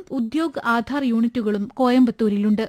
ഉദ്യോഗ് ആധാർ യൂണിറ്റുകളും കോയമ്പത്തൂരിലുണ്ട്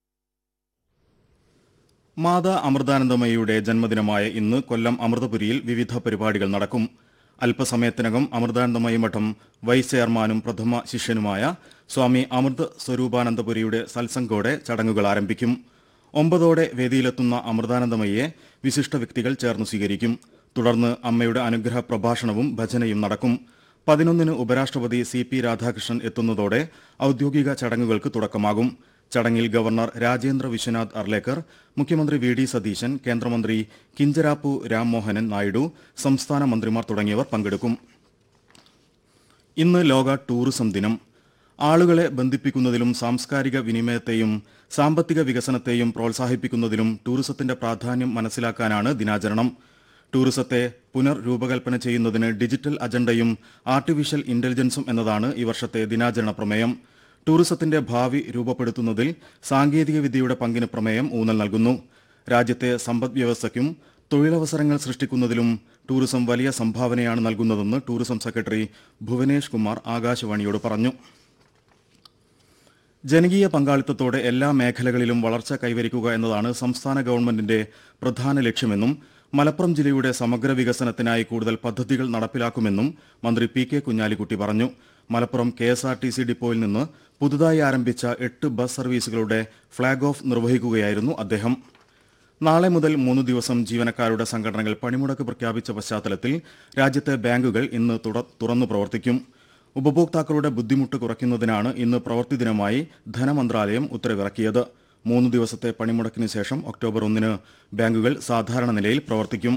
മാതാ അമൃതാനന്ദമയിയുടെ ജന്മദിനമായ ഇന്ന് കൊല്ലം അമൃതപുരിയിൽ വിവിധ പരിപാടികൾ നടക്കും അല്പസമയത്തിനകം അമൃതാനന്ദമയി മഠം വൈസ് ചെയർമാനും പ്രഥമ ശിഷ്യനുമായ സ്വാമി അമൃത് സ്വരൂപാനന്ദപുരിയുടെ സത്സംഗോടെ ചടങ്ങുകൾ ആരംഭിക്കും ഒമ്പതോടെ വേദിയിലെത്തുന്ന അമൃതാനന്ദമയിയെ വിശിഷ്ട വ്യക്തികൾ ചേർന്ന് സ്വീകരിക്കും തുടർന്ന് അമ്മയുടെ അനുഗ്രഹ പ്രഭാഷണവും ഭജനയും നടക്കും പതിനൊന്നിന് ഉപരാഷ്ട്രപതി സി പി രാധാകൃഷ്ണൻ എത്തുന്നതോടെ ഔദ്യോഗിക ചടങ്ങുകൾക്ക് തുടക്കമാകും ചടങ്ങിൽ ഗവർണർ രാജേന്ദ്ര വിശ്വനാഥ് അർലേക്കർ മുഖ്യമന്ത്രി വി ഡി സതീശൻ കേന്ദ്രമന്ത്രി കിഞ്ചരാപ്പു രാംമോഹനൻ നായിഡു സംസ്ഥാന മന്ത്രിമാർ തുടങ്ങിയവർ പങ്കെടുക്കും ഇന്ന് ലോക ടൂറിസം ദിനം ആളുകളെ ബന്ധിപ്പിക്കുന്നതിലും സാംസ്കാരിക വിനിമയത്തെയും സാമ്പത്തിക വികസനത്തെയും പ്രോത്സാഹിപ്പിക്കുന്നതിലും ടൂറിസത്തിന്റെ പ്രാധാന്യം മനസ്സിലാക്കാനാണ് ദിനാചരണം ടൂറിസത്തെ പുനർരൂപകൽപ്പന ചെയ്യുന്നതിന് ഡിജിറ്റൽ അജണ്ടയും ആർട്ടിഫിഷ്യൽ ഇന്റലിജൻസും എന്നതാണ് ഈ വർഷത്തെ ദിനാചരണ പ്രമേയം ടൂറിസത്തിന്റെ ഭാവി രൂപപ്പെടുത്തുന്നതിൽ സാങ്കേതിക വിദ്യയുടെ പങ്കിന് പ്രമേയം ഊന്നൽ നൽകുന്നു രാജ്യത്തെ സമ്പദ് വ്യവസ്ഥയ്ക്കും തൊഴിലവസരങ്ങൾ സൃഷ്ടിക്കുന്നതിലും ടൂറിസം വലിയ സംഭാവനയാണ് നൽകുന്നതെന്ന് ടൂറിസം സെക്രട്ടറി ഭുവനേഷ് കുമാർ ആകാശവാണിയോട് പറഞ്ഞു ജനകീയ പങ്കാളിത്തത്തോടെ എല്ലാ മേഖലകളിലും വളർച്ച കൈവരിക്കുക എന്നതാണ് സംസ്ഥാന ഗവൺമെന്റിന്റെ പ്രധാന ലക്ഷ്യമെന്നും മലപ്പുറം ജില്ലയുടെ സമഗ്ര വികസനത്തിനായി കൂടുതൽ പദ്ധതികൾ നടപ്പിലാക്കുമെന്നും മന്ത്രി പി കെ കുഞ്ഞാലിക്കുട്ടി പറഞ്ഞു Malappuram K S R T C ഡിപ്പോയിൽ നിന്ന് പുതുതായി ആരംഭിച്ച എട്ട് ബസ് സർവീസുകളുടെ ഫ്ളാഗ് ഓഫ് നിർവഹിക്കുകയായിരുന്നു അദ്ദേഹം നാളെ മുതൽ മൂന്ന് ദിവസം ജീവനക്കാരുടെ സംഘടനകൾ പണിമുടക്ക് പ്രഖ്യാപിച്ച പശ്ചാത്തലത്തിൽ രാജ്യത്തെ ബാങ്കുകൾ ഇന്ന് തുട- തുറന്നു പ്രവർത്തിക്കും ഉപഭോക്താക്കളുടെ ബുദ്ധിമുട്ട് കുറയ്ക്കുന്നതിനാണ് ഇന്ന് പ്രവൃത്തി ദിനമായി ധനമന്ത്രാലയം ഉത്തരവിറക്കിയത് മൂന്ന് ദിവസത്തെ പണിമുടക്കിന് ശേഷം ഒക്ടോബർ ഒന്നിന് ബാങ്കുകൾ സാധാരണ നിലയിൽ പ്രവർത്തിക്കും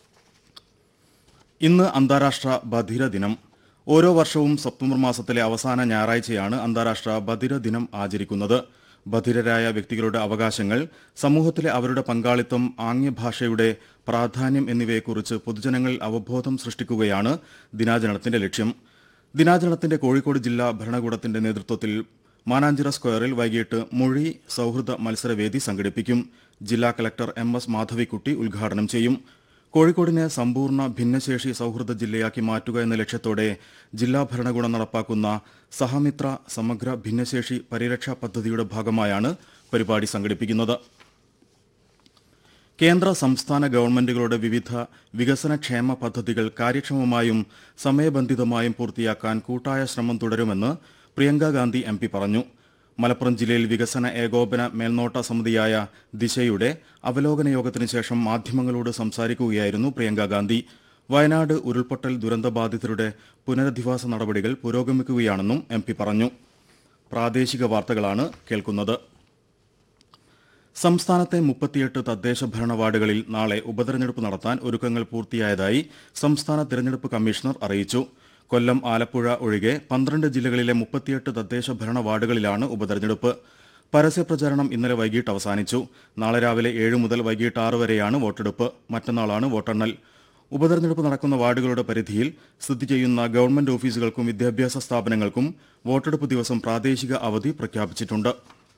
ഇന്ന് അന്താരാഷ്ട്ര ബധിര ദിനം ഓരോ വർഷവും സെപ്റ്റംബർ മാസത്തിലെ അവസാന ഞായറാഴ്ചയാണ് അന്താരാഷ്ട്ര ബധിര ദിനം ആചരിക്കുന്നത് ബധിരരായ വ്യക്തികളുടെ അവകാശങ്ങൾ സമൂഹത്തിലെ അവരുടെ പങ്കാളിത്തം ആംഗ്യഭാഷയുടെ പ്രാധാന്യം എന്നിവയെക്കുറിച്ച് പൊതുജനങ്ങളിൽ അവബോധം സൃഷ്ടിക്കുകയാണ് ദിനാചരണത്തിന്റെ ലക്ഷ്യം ദിനാചരണത്തിന്റെ കോഴിക്കോട് ജില്ലാ ഭരണകൂടത്തിന്റെ നേതൃത്വത്തിൽ മാനാഞ്ചിറ സ്ക്വയറിൽ വൈകിട്ട് മൊഴി സൌഹൃദ മത്സരവേദി സംഘടിപ്പിക്കും ജില്ലാ കലക്ടർ എം എസ് മാധവിക്കുട്ടി ഉദ്ഘാടനം ചെയ്യും കോഴിക്കോടിനെ സമ്പൂർണ്ണ ഭിന്നശേഷി സൌഹൃദ ജില്ലയാക്കി മാറ്റുക എന്ന ലക്ഷ്യത്തോടെ ജില്ലാ ഭരണകൂടം നടപ്പാക്കുന്ന സഹമിത്ര സമഗ്ര ഭിന്നശേഷി പരിരക്ഷാ പദ്ധതിയുടെ ഭാഗമായാണ് പരിപാടി സംഘടിപ്പിക്കുന്നത് കേന്ദ്ര സംസ്ഥാന ഗവൺമെന്റുകളുടെ വിവിധ വികസനക്ഷേമ പദ്ധതികൾ കാര്യക്ഷമമായും സമയബന്ധിതമായും പൂർത്തിയാക്കാൻ കൂട്ടായ ശ്രമം തുടരുമെന്ന് പ്രിയങ്ക ഗാന്ധി എം പി പറഞ്ഞു മലപ്പുറം ജില്ലയിൽ വികസന ഏകോപന മേൽനോട്ട സമിതിയായ ദിശയുടെ അവലോകന യോഗത്തിന് ശേഷം മാധ്യമങ്ങളോട് സംസാരിക്കുകയായിരുന്നു പ്രിയങ്ക ഗാന്ധി വയനാട് ഉരുൾപൊട്ടൽ ദുരന്തബാധിതരുടെ പുനരധിവാസ നടപടികൾ പുരോഗമിക്കുകയാണെന്നും എം പി പറഞ്ഞു പ്രാദേശിക വാർത്തകളാണ് കേൾക്കുന്നത് സംസ്ഥാനത്തെ മുപ്പത്തിയെട്ട് തദ്ദേശ ഭരണ വാർഡുകളിൽ നാളെ ഉപതെരഞ്ഞെടുപ്പ് നടത്താൻ ഒരുക്കങ്ങൾ പൂർത്തിയായതായി സംസ്ഥാന തെരഞ്ഞെടുപ്പ് കമ്മീഷണർ അറിയിച്ചു കൊല്ലം ആലപ്പുഴ ഒഴികെ പന്ത്രണ്ട് ജില്ലകളിലെ മുപ്പത്തിയെട്ട് തദ്ദേശ ഭരണ വാർഡുകളിലാണ് ഉപതെരഞ്ഞെടുപ്പ് പരസ്യപ്രചാരണം ഇന്നലെ വൈകിട്ട് അവസാനിച്ചു നാളെ രാവിലെ ഏഴ് മുതൽ വൈകിട്ട് ആറ് വരെയാണ് വോട്ടെടുപ്പ് മറ്റന്നാളാണ് വോട്ടെണ്ണൽ ഉപതെരഞ്ഞെടുപ്പ് നടക്കുന്ന വാർഡുകളുടെ പരിധിയിൽ സ്ഥിതി ചെയ്യുന്ന ഗവൺമെന്റ് ഓഫീസുകൾക്കും വിദ്യാഭ്യാസ സ്ഥാപനങ്ങൾക്കും വോട്ടെടുപ്പ് ദിവസം പ്രാദേശിക അവധി പ്രഖ്യാപിച്ചിട്ടുണ്ട്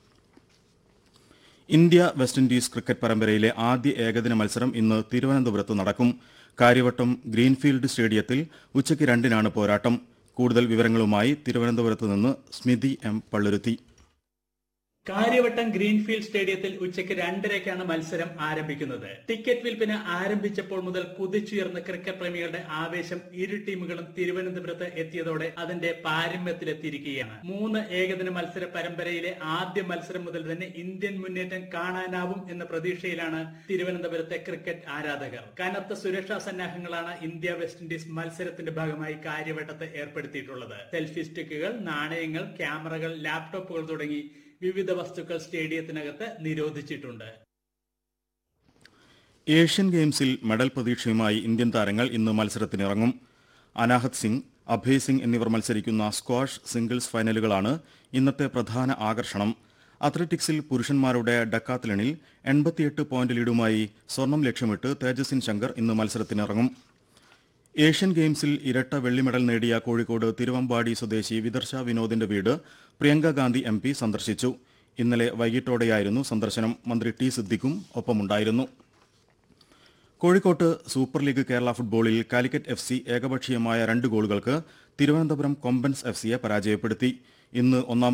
ഇന്ത്യ വെസ്റ്റ് ഇൻഡീസ് ക്രിക്കറ്റ് പരമ്പരയിലെ ആദ്യ ഏകദിന മത്സരം ഇന്ന് തിരുവനന്തപുരത്ത് നടക്കും കാര്യവട്ടം ഗ്രീൻഫീൽഡ് സ്റ്റേഡിയത്തിൽ ഉച്ചയ്ക്ക് രണ്ടിനാണ് പോരാട്ടം കൂടുതൽ വിവരങ്ങളുമായി തിരുവനന്തപുരത്ത് നിന്ന് സ്മിതി എം പള്ളുരുത്തി കാര്യവട്ടം ഗ്രീൻഫീൽഡ് സ്റ്റേഡിയത്തിൽ ഉച്ചയ്ക്ക് രണ്ടരയ്ക്കാണ് മത്സരം ആരംഭിക്കുന്നത് ടിക്കറ്റ് വിൽപ്പന ആരംഭിച്ചപ്പോൾ മുതൽ കുതിച്ചുയർന്ന ക്രിക്കറ്റ് പ്രേമികളുടെ ആവേശം ഇരു ടീമുകളും തിരുവനന്തപുരത്ത് എത്തിയതോടെ അതിന്റെ പാരമ്യത്തിലെത്തിയിരിക്കുകയാണ് മൂന്ന് ഏകദിന മത്സര പരമ്പരയിലെ ആദ്യ മത്സരം മുതൽ തന്നെ ഇന്ത്യൻ മുന്നേറ്റം കാണാനാവും എന്ന പ്രതീക്ഷയിലാണ് തിരുവനന്തപുരത്തെ ക്രിക്കറ്റ് ആരാധകർ കനത്ത സുരക്ഷാ സന്നാഹങ്ങളാണ് ഇന്ത്യ വെസ്റ്റ് ഇൻഡീസ് മത്സരത്തിന്റെ ഭാഗമായി കാര്യവട്ടത്ത് ഏർപ്പെടുത്തിയിട്ടുള്ളത് സെൽഫി സ്റ്റിക്കുകൾ നാണയങ്ങൾ ക്യാമറകൾ ലാപ്ടോപ്പുകൾ തുടങ്ങി വിവിധ വസ്തുക്കൾ സ്റ്റേഡിയത്തിനകത്ത് നിരോധിച്ചിട്ടുണ്ട് ഏഷ്യൻ ഗെയിംസിൽ മെഡൽ പ്രതീക്ഷയുമായി ഇന്ത്യൻ താരങ്ങൾ ഇന്ന് മത്സരത്തിനിറങ്ങും അനാഹത് സിംഗ് അഭയ് സിംഗ് എന്നിവർ മത്സരിക്കുന്ന സ്ക്വാഷ് സിംഗിൾസ് ഫൈനലുകളാണ് ഇന്നത്തെ പ്രധാന ആകർഷണം അത്ലറ്റിക്സിൽ പുരുഷന്മാരുടെ ഡക്കാത്തലണിൽ എൺപത്തിയെട്ട് പോയിന്റ് ലീഡുമായി സ്വർണം ലക്ഷ്യമിട്ട് തേജസ്വിൻ ശങ്കർ ഇന്ന് മത്സരത്തിനിറങ്ങും ഏഷ്യൻ ഗെയിംസിൽ ഇരട്ട വെള്ളി മെഡൽ നേടിയ കോഴിക്കോട് തിരുവമ്പാടി സ്വദേശി വിദർശ വിനോദിന്റെ വീട് പ്രിയങ്ക ഗാന്ധി എം പി സന്ദർശിച്ചു ഇന്നലെ വൈകിട്ടോടെയായിരുന്നു സന്ദർശനം മന്ത്രി ടി സിദ്ദിഖും ഒപ്പമുണ്ടായിരുന്നു കോഴിക്കോട്ട് സൂപ്പർ ലീഗ് കേരള ഫുട്ബോളിൽ കാലിക്കറ്റ് എഫ് സി ഏകപക്ഷീയമായ രണ്ട് ഗോളുകൾക്ക് തിരുവനന്തപുരം കൊമ്പൻസ് എഫ് സിയെ പരാജയപ്പെടുത്തി ഇന്ന് ഒന്നാം